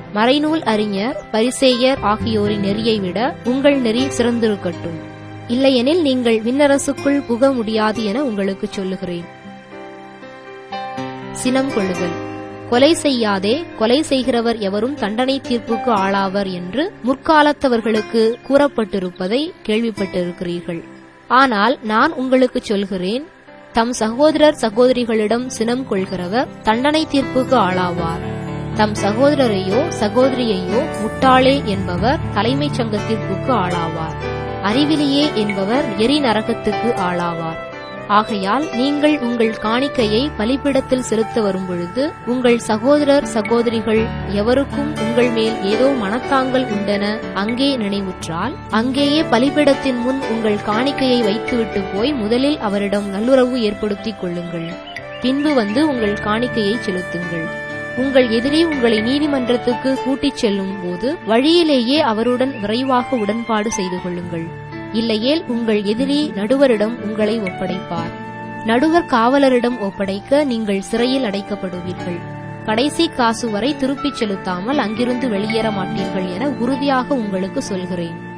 மறைநூல் அறிஞர் பரிசேயர் ஆகியோரின் நெறியை விட உங்கள் நெறி சிறந்திருக்கட்டும் இல்லையெனில் நீங்கள் விண்ணரசுக்குள் புக முடியாது என உங்களுக்கு சொல்லுகிறேன் சினம் கொள்ளுதல் கொலை செய்யாதே கொலை செய்கிறவர் எவரும் தண்டனை தீர்ப்புக்கு ஆளாவர் என்று முற்காலத்தவர்களுக்கு கூறப்பட்டிருப்பதை கேள்விப்பட்டிருக்கிறீர்கள் ஆனால் நான் உங்களுக்கு சொல்கிறேன் தம் சகோதரர் சகோதரிகளிடம் சினம் கொள்கிறவர் தண்டனை தீர்ப்புக்கு ஆளாவார் தம் சகோதரரையோ சகோதரியையோ முட்டாளே என்பவர் தலைமைச் சங்க தீர்ப்புக்கு ஆளாவார் அறிவிலியே என்பவர் எரி நரகத்துக்கு ஆளாவார் ஆகையால் நீங்கள் உங்கள் காணிக்கையை பலிப்பிடத்தில் செலுத்த வரும்பொழுது உங்கள் சகோதரர் சகோதரிகள் எவருக்கும் உங்கள் மேல் ஏதோ மனத்தாங்கள் உண்டென அங்கே நினைவுற்றால் அங்கேயே பலிப்பிடத்தின் முன் உங்கள் காணிக்கையை வைத்துவிட்டு போய் முதலில் அவரிடம் நல்லுறவு ஏற்படுத்திக் கொள்ளுங்கள் பின்பு வந்து உங்கள் காணிக்கையை செலுத்துங்கள் உங்கள் எதிரி உங்களை நீதிமன்றத்துக்கு கூட்டிச் செல்லும் போது வழியிலேயே அவருடன் விரைவாக உடன்பாடு செய்து கொள்ளுங்கள் இல்லையேல் உங்கள் எதிரி நடுவரிடம் உங்களை ஒப்படைப்பார் நடுவர் காவலரிடம் ஒப்படைக்க நீங்கள் சிறையில் அடைக்கப்படுவீர்கள் கடைசி காசு வரை திருப்பிச் செலுத்தாமல் அங்கிருந்து வெளியேற மாட்டீர்கள் என உறுதியாக உங்களுக்கு சொல்கிறேன்